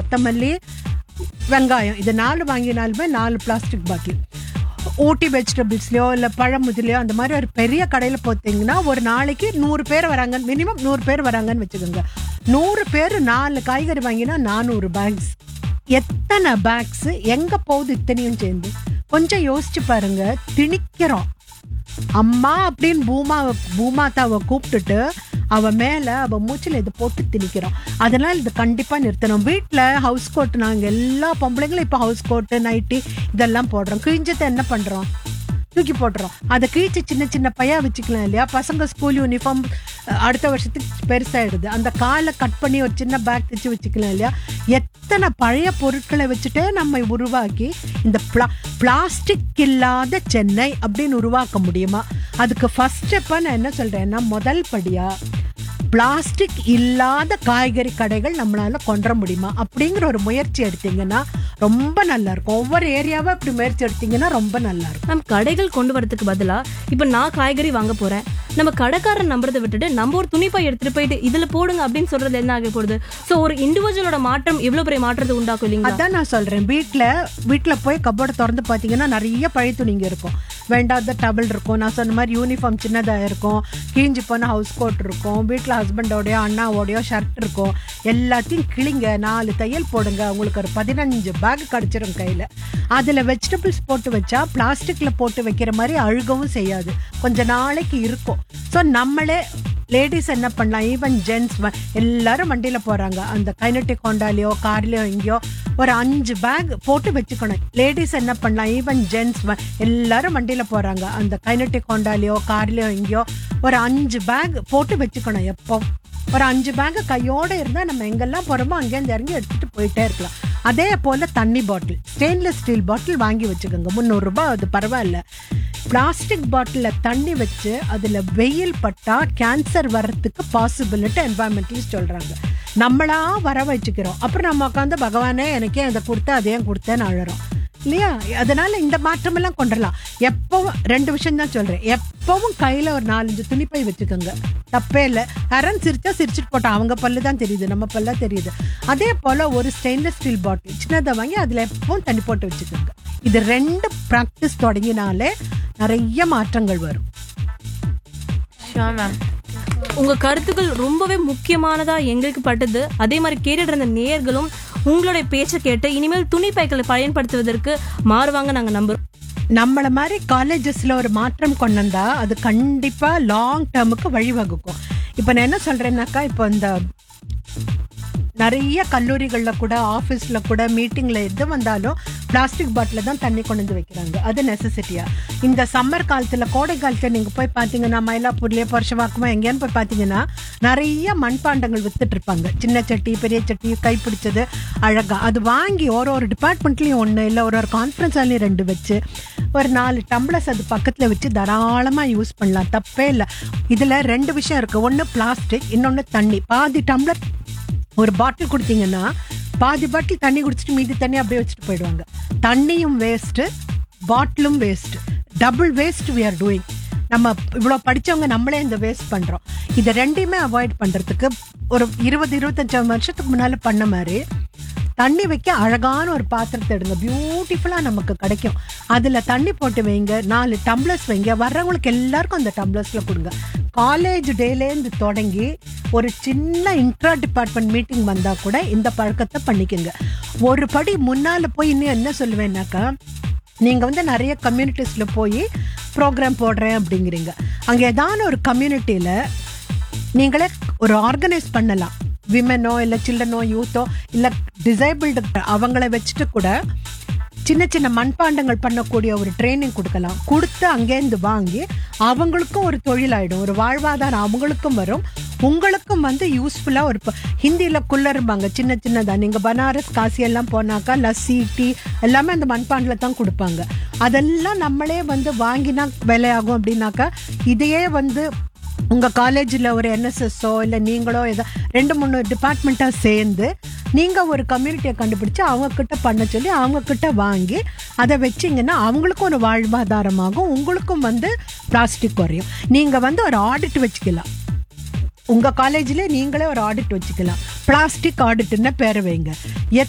கொத்தமல்லி வெங்காயம் இது நாலு வாங்கினாலுமே நாலு பிளாஸ்டிக் பாட்டில் ஊட்டி வெஜிடபிள்ஸ்லையோ இல்லை பழமுதிலையோ அந்த மாதிரி ஒரு பெரிய கடையில் போத்தீங்கன்னா ஒரு நாளைக்கு நூறு பேர் வராங்க மினிமம் நூறு பேர் வராங்கன்னு வச்சுக்கோங்க நூறு பேர் நாலு காய்கறி வாங்கினா நானூறு பேக்ஸ் எத்தனை பேக்ஸ் எங்கே போகுது இத்தனையும் சேர்ந்து கொஞ்சம் யோசிச்சு பாருங்க திணிக்கிறோம் அம்மா அப்படின்னு பூமா பூமாதாவை கூப்பிட்டுட்டு அவ மேல அவ மூச்சில் இதை போட்டு திணிக்கிறோம் அதனால இது கண்டிப்பா நிறுத்தணும் வீட்டில் ஹவுஸ் கோட் நாங்க எல்லா பொம்பளைங்களும் இப்போ ஹவுஸ் கோட்டு நைட்டி இதெல்லாம் போடுறோம் கிழிஞ்சதை என்ன பண்றோம் தூக்கி போட்டுறோம் அதை கிழிச்சு சின்ன சின்ன பையா வச்சுக்கலாம் இல்லையா பசங்க ஸ்கூல் யூனிஃபார்ம் அடுத்த வருஷத்துக்கு பெருசாயிடுது அந்த காலை கட் பண்ணி ஒரு சின்ன பேக் தைச்சு வச்சுக்கலாம் இல்லையா எத்தனை பழைய பொருட்களை வச்சுட்டே நம்ம உருவாக்கி இந்த பிளா பிளாஸ்டிக் இல்லாத சென்னை அப்படின்னு உருவாக்க முடியுமா அதுக்கு ஃபர்ஸ்ட் ஸ்டெப்பாக நான் என்ன சொல்றேன்னா முதல் படியா பிளாஸ்டிக் இல்லாத காய்கறி கடைகள் நம்மளால கொண்டு வர முடியுமா அப்படிங்கிற ஒரு முயற்சி எடுத்தீங்கன்னா ரொம்ப நல்லா இருக்கும் ஒவ்வொரு ஏரியாவை இப்படி முயற்சி எடுத்தீங்கன்னா ரொம்ப நல்லா இருக்கும் மேம் கடைகள் கொண்டு வரதுக்கு பதிலா இப்ப நான் காய்கறி வாங்க போறேன் நம்ம கடைக்காரன் நம்புறதை விட்டுட்டு நம்ம ஒரு துணிப்பை எடுத்துட்டு போயிட்டு இதுல போடுங்க அப்படின்னு சொல்றது என்ன ஆக போகுது சோ ஒரு இண்டிவிஜுவலோட மாற்றம் எவ்வளவு பெரிய மாற்றத்தை உண்டாக்கும் இல்லைங்களா அதான் நான் சொல்றேன் வீட்ல வீட்ல போய் கப்போர்டை திறந்து பாத்தீங்கன்னா நிறைய பழைய துணிங்க இருக்கும் வேண்டாத டபுள் இருக்கும் நான் சொன்ன மாதிரி யூனிஃபார்ம் சின்னதா இருக்கும் கிழிஞ்சு போன ஹவுஸ் கோட் இருக்கும் வீட்ல ஹஸ்பண்டோடயோ அண்ணாவோடயோ ஷர்ட் இருக்கும் எல்லாத்தையும் கிழிங்க நாலு தையல் போடுங்க உங்களுக்கு ஒரு பதினஞ்சு பேக் கிடைச்சிரும் கையில அதுல வெஜிடபிள்ஸ் போட்டு வச்சா பிளாஸ்டிக்ல போட்டு வைக்கிற மாதிரி அழுகவும் செய்யாது கொஞ்ச நாளைக்கு இருக்கும் ஸோ நம்மளே லேடிஸ் என்ன பண்ணலாம் ஈவன் ஜென்ட்ஸ் எல்லாரும் வண்டியில போறாங்க அந்த கைனட்டிக் ஹோண்டாலையோ கார்லயோ எங்கேயோ ஒரு அஞ்சு பேக் போட்டு வச்சுக்கணும் லேடிஸ் என்ன பண்ணலாம் ஈவன் ஜென்ட்ஸ் எல்லாரும் வண்டியில போறாங்க அந்த கைனட்டிக் ஹோண்டாலையோ கார்லயோ எங்கேயோ ஒரு அஞ்சு பேக் போட்டு வச்சுக்கணும் எப்போ ஒரு அஞ்சு பேக் கையோட இருந்தா நம்ம எங்கெல்லாம் போறோமோ அங்கேருந்து இறங்கி எடுத்துட்டு போயிட்டே இருக்கலாம் அதே போல தண்ணி பாட்டில் ஸ்டெயின்லெஸ் ஸ்டீல் பாட்டில் வாங்கி வச்சுக்கோங்க முந்நூறு ரூபாய் அது பரவாயில்ல பிளாஸ்டிக் பாட்டிலில் தண்ணி வச்சு அதில் வெயில் பட்டா கேன்சர் வர்றதுக்கு பாசிபிலிட்டி என்வாயன்மெண்டலிஸ்ட் சொல்கிறாங்க நம்மளா வர வச்சுக்கிறோம் அப்புறம் நம்ம உட்காந்து பகவானே எனக்கே அதை கொடுத்து அதையும் கொடுத்தேன்னு அழறோம் இல்லையா அதனால இந்த மாற்றமெல்லாம் கொண்டுடலாம் எப்பவும் ரெண்டு விஷயம் தான் சொல்றேன் எப்பவும் கையில ஒரு நாலஞ்சு துணிப்பை வச்சுக்கோங்க தப்பே இல்லை யாரும் சிரிச்சா சிரிச்சிட்டு போட்டோம் அவங்க பல்லு தான் தெரியுது நம்ம பல்லா தெரியுது அதே போல ஒரு ஸ்டெயின்லெஸ் ஸ்டீல் பாட்டில் சின்னதை வாங்கி அதுல எப்பவும் தண்ணி போட்டு வச்சுக்கோங்க இது ரெண்டு ப்ராக்டிஸ் தொடங்கினாலே நிறைய மாற்றங்கள் வரும் ஷோர் மேம் உங்க கருத்துக்கள் ரொம்பவே முக்கியமானதா எங்களுக்கு பட்டது அதே மாதிரி கேட்டுட்டு இருந்த நேயர்களும் உங்களுடைய பேச்சை கேட்டு இனிமேல் துணி பைகளை பயன்படுத்துவதற்கு மாறுவாங்க நாங்க நம்புறோம் நம்மள மாதிரி காலேஜஸ்ல ஒரு மாற்றம் கொண்டு வந்தா அது கண்டிப்பா லாங் டேர்முக்கு வழிவகுக்கும் இப்ப நான் என்ன சொல்றேன்னாக்கா இப்போ இந்த நிறைய கல்லூரிகள்ல கூட ஆஃபீஸ்ல கூட மீட்டிங்ல எது வந்தாலும் பிளாஸ்டிக் பாட்டில தான் தண்ணி கொண்டு வந்து வைக்கிறாங்க அது நெசசிட்டியா இந்த சம்மர் காலத்துல கோடை காலத்துல நீங்க போய் பாத்தீங்கன்னா மயிலாப்பூர்லயே பருஷவாக்கமா எங்கேன்னு போய் பாத்தீங்கன்னா நிறைய மண்பாண்டங்கள் வித்துட்டு இருப்பாங்க சின்ன சட்டி பெரிய சட்டி கைப்பிடிச்சது அழகா அது வாங்கி ஒரு ஒரு டிபார்ட்மெண்ட்லயும் ஒண்ணு இல்ல ஒரு ஒரு கான்ஃபரன்ஸ் ஹாலையும் ரெண்டு வச்சு ஒரு நாலு டம்ளர்ஸ் அது பக்கத்துல வச்சு தாராளமா யூஸ் பண்ணலாம் தப்பே இல்லை இதுல ரெண்டு விஷயம் இருக்கு ஒன்னு பிளாஸ்டிக் இன்னொன்னு தண்ணி பாதி டம்ளர் ஒரு பாட்டில் கொடுத்தீங்கன்னா பாதி பாட்டில் தண்ணி குடிச்சிட்டு மீதி தண்ணி அப்படியே வச்சுட்டு போயிடுவாங்க தண்ணியும் வேஸ்ட் பாட்டிலும் waste double waste we are doing நம்ம இவ்வளோ படிச்சவங்க நம்மளே இந்த வேஸ்ட் பண்றோம் இதை ரெண்டையுமே அவாய்ட் பண்றதுக்கு ஒரு இருபது இருபத்தஞ்சாம் வருஷத்துக்கு முன்னால பண்ண மாதிரி தண்ணி வைக்க அழகான ஒரு பாத்திரத்தை எடுங்க பியூட்டிஃபுல்லா நமக்கு கிடைக்கும் அதுல தண்ணி போட்டு வைங்க நாலு டம்ளர்ஸ் வைங்க வர்றவங்களுக்கு எல்லாருக்கும் அந்த டம்ளர்ஸ்ல கொடுங்க காலேஜ் டேலேருந்து தொடங்கி ஒரு சின்ன இன்ட்ரா டிபார்ட்மெண்ட் மீட்டிங் வந்தா கூட இந்த பழக்கத்தை பண்ணிக்கோங்க ஒரு படி முன்னால போய் இன்னும் என்ன சொல்லுவேன்னாக்கா நீங்க வந்து நிறைய கம்யூனிட்டிஸ்ல போய் ப்ரோக்ராம் போடுறேன் அப்படிங்கிறீங்க அங்க ஏதான ஒரு கம்யூனிட்டியில நீங்களே ஒரு ஆர்கனைஸ் பண்ணலாம் விமனோ இல்லை சில்ட்ரனோ யூத்தோ இல்லை டிசைபிள்டு அவங்கள வச்சுட்டு கூட சின்ன சின்ன மண்பாண்டங்கள் பண்ணக்கூடிய ஒரு ட்ரைனிங் கொடுக்கலாம் கொடுத்து அங்கேருந்து வாங்கி அவங்களுக்கும் ஒரு தொழில் ஆயிடும் ஒரு வாழ்வாதாரம் அவங்களுக்கும் வரும் உங்களுக்கும் வந்து யூஸ்ஃபுல்லா ஒரு ப- ஹிந்தியில குள்ளரும்பாங்க சின்ன சின்னதா நீங்க பனாரஸ் காசி எல்லாம் போனாக்கா லஸ்ஸி டீ எல்லாமே அந்த மண்பாண்டில் தான் கொடுப்பாங்க அதெல்லாம் நம்மளே வந்து வாங்கினா விலையாகும் அப்படின்னாக்கா இதையே வந்து உங்க காலேஜ்ல ஒரு என்எஸ்எஸ்ஓ இல்ல நீங்களோ ஏதோ ரெண்டு மூணு டிபார்ட்மெண்ட்டா சேர்ந்து நீங்க ஒரு கம்யூனிட்டியை கண்டுபிடிச்சு அவங்க கிட்ட பண்ண சொல்லி அவங்க கிட்ட வாங்கி அதை வச்சீங்கன்னா அவங்களுக்கும் ஒரு வாழ்வாதாரமாகும் உங்களுக்கும் வந்து பிளாஸ்டிக் குறையும் நீங்க வந்து ஒரு ஆடிட் வச்சுக்கலாம் உங்க காலேஜ்ல நீங்களே ஒரு ஆடிட் வச்சுக்கலாம் பிளாஸ்டிக் ஆடிட்னு பேர் வைங்க